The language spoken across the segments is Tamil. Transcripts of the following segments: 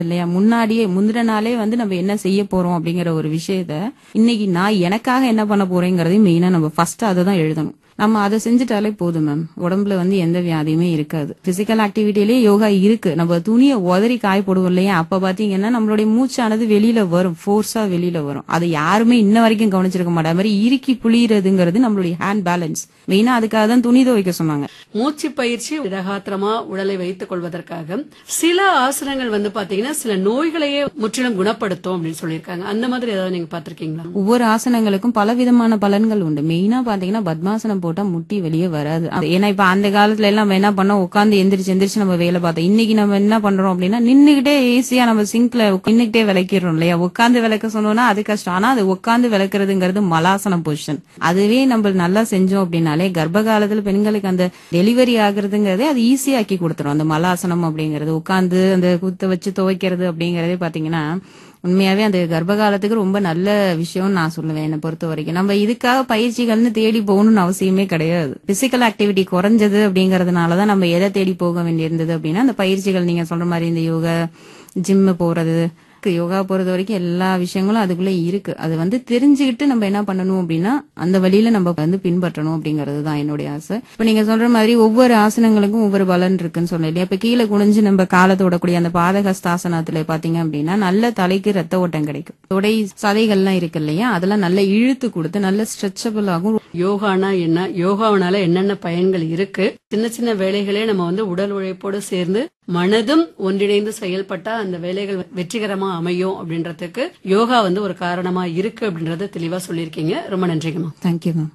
இல்லையா முன்னாடியே முந்தின நாளே வந்து நம்ம என்ன செய்ய போறோம் அப்படிங்கிற ஒரு விஷயத்த இன்னைக்கு நான் எனக்காக என்ன பண்ண போறேங்கிறதையும் மெயினா நம்ம ஃபர்ஸ்ட் அதை தான் எழுதணும் நம்ம அதை செஞ்சுட்டாலே போதும் மேம் உடம்புல வந்து எந்த வியாதியுமே இருக்காது பிசிக்கல் ஆக்டிவிட்டிலேயே யோகா இருக்கு நம்ம துணியை உதறி காய போடுவோம் இல்லையா அப்ப பாத்தீங்கன்னா நம்மளுடைய மூச்சானது வெளியில வரும் ஃபோர்ஸா வெளியில வரும் அதை யாருமே இன்ன வரைக்கும் கவனிச்சிருக்க மாட்டாங்க மாதிரி இறுக்கி புளியறதுங்கிறது நம்மளுடைய ஹேண்ட் பேலன்ஸ் மெயினா அதுக்காக தான் துணி துவைக்க சொன்னாங்க மூச்சு பயிற்சி திடகாத்திரமா உடலை வைத்துக் கொள்வதற்காக சில ஆசனங்கள் வந்து பாத்தீங்கன்னா சில நோய்களையே முற்றிலும் குணப்படுத்தும் அப்படின்னு சொல்லியிருக்காங்க அந்த மாதிரி ஏதாவது நீங்க பாத்திருக்கீங்களா ஒவ்வொரு ஆசனங்களுக்கும் பல விதமான பலன்கள் உண்டு மெயினா பாத்தீங்கன்னா பத்மாசனம் போட்டா முட்டி வெளியே வராது அது- ஏன்னா இப்ப அந்த காலத்துல எல்லாம் நம்ம என்ன பண்ணோம் உட்காந்து எந்திரிச்சு எந்திரிச்சு நம்ம வேலை பார்த்தோம் இன்னைக்கு நம்ம என்ன பண்றோம் அப்படின்னா நின்னுகிட்டே ஈஸியா நம்ம சிங்க்ல நின்னுகிட்டே விளக்கிடுறோம் இல்லையா உட்காந்து விளக்க சொன்னோம்னா அது கஷ்டம் ஆனா அது உட்காந்து விளக்குறதுங்கிறது மலாசனம் பொசிஷன் அதுவே நம்ம நல்லா செஞ்சோம் அப்படின்னாலே கர்ப்ப காலத்துல பெண்களுக்கு அந்த டெலிவரி ஆகுறதுங்கிறதே அது ஈஸியாக்கி கொடுத்துரும் அந்த மலாசனம் அப்படிங்கிறது உட்காந்து அந்த குத்த வச்சு துவைக்கிறது அப்படிங்கறதே பாத்தீங்கன்னா உண்மையாவே அந்த கர்ப்ப காலத்துக்கு ரொம்ப நல்ல விஷயம்னு நான் சொல்லுவேன் என்னை பொறுத்த வரைக்கும் நம்ம இதுக்காக பயிற்சிகள்னு தேடி போகணும்னு அவசியமே கிடையாது பிசிக்கல் ஆக்டிவிட்டி குறைஞ்சது அப்படிங்கறதுனாலதான் நம்ம எதை தேடி போக வேண்டியிருந்தது அப்படின்னா அந்த பயிற்சிகள் நீங்க சொல்ற மாதிரி இந்த யோகா ஜிம்மு போறது யோகா பொறுத்த வரைக்கும் எல்லா விஷயங்களும் அதுக்குள்ள இருக்கு அது வந்து தெரிஞ்சுக்கிட்டு நம்ம என்ன பண்ணணும் அப்படின்னா அந்த வழியில நம்ம வந்து பின்பற்றணும் அப்படிங்கிறது தான் என்னுடைய ஆசை இப்ப நீங்க சொல்ற மாதிரி ஒவ்வொரு ஆசனங்களுக்கும் ஒவ்வொரு பலன் இருக்குன்னு சொன்னேன் இல்லையா இப்ப கீழே குனிஞ்சு நம்ம காலத்தை விடக்கூடிய அந்த பாதகஸ்தாசனத்துல பாத்தீங்க அப்படின்னா நல்ல தலைக்கு ரத்த ஓட்டம் கிடைக்கும் தொடை சதைகள்லாம் இருக்கு இல்லையா அதெல்லாம் நல்ல இழுத்து கொடுத்து நல்ல ஸ்ட்ரெச்சபிள் ஆகும் யோகானா என்ன யோகாவனால என்னென்ன பயன்கள் இருக்கு சின்ன சின்ன வேலைகளே நம்ம வந்து உடல் உழைப்போடு சேர்ந்து மனதும் ஒன்றிணைந்து செயல்பட்டா அந்த வேலைகள் வெற்றிகரமா அமையும் அப்படின்றதுக்கு யோகா வந்து ஒரு காரணமா இருக்கு அப்படின்றத தெளிவா சொல்லியிருக்கீங்க ரொம்ப நன்றிங்கம்மா தேங்க்யூ மேம்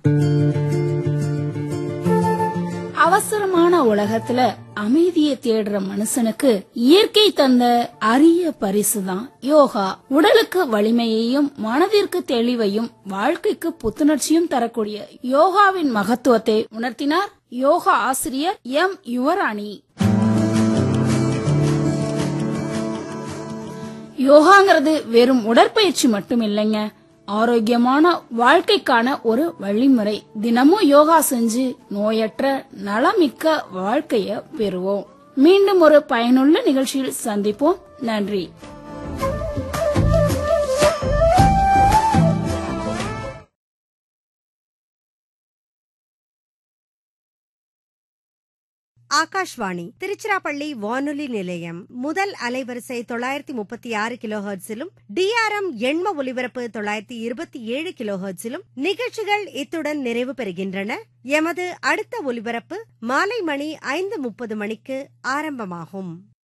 அவசரமான உலகத்துல அமைதியை தேடுற மனுஷனுக்கு இயற்கை தந்த அரிய பரிசுதான் யோகா உடலுக்கு வலிமையையும் மனதிற்கு தெளிவையும் வாழ்க்கைக்கு புத்துணர்ச்சியும் தரக்கூடிய யோகாவின் மகத்துவத்தை உணர்த்தினார் யோகா ஆசிரியர் எம் யுவராணி யோகாங்கிறது வெறும் உடற்பயிற்சி மட்டும் இல்லைங்க ஆரோக்கியமான வாழ்க்கைக்கான ஒரு வழிமுறை தினமும் யோகா செஞ்சு நோயற்ற நலமிக்க வாழ்க்கைய பெறுவோம் மீண்டும் ஒரு பயனுள்ள நிகழ்ச்சியில் சந்திப்போம் நன்றி ஆகாஷ்வாணி திருச்சிராப்பள்ளி வானொலி நிலையம் முதல் அலைவரிசை தொள்ளாயிரத்தி முப்பத்தி ஆறு கிலோ ஹெர்ட்ஸிலும் டிஆர்எம் எண்ம ஒலிபரப்பு தொள்ளாயிரத்தி இருபத்தி ஏழு கிலோ ஹெர்ட்ஸிலும் நிகழ்ச்சிகள் இத்துடன் நிறைவு பெறுகின்றன எமது அடுத்த ஒலிபரப்பு மாலை மணி ஐந்து முப்பது மணிக்கு ஆரம்பமாகும்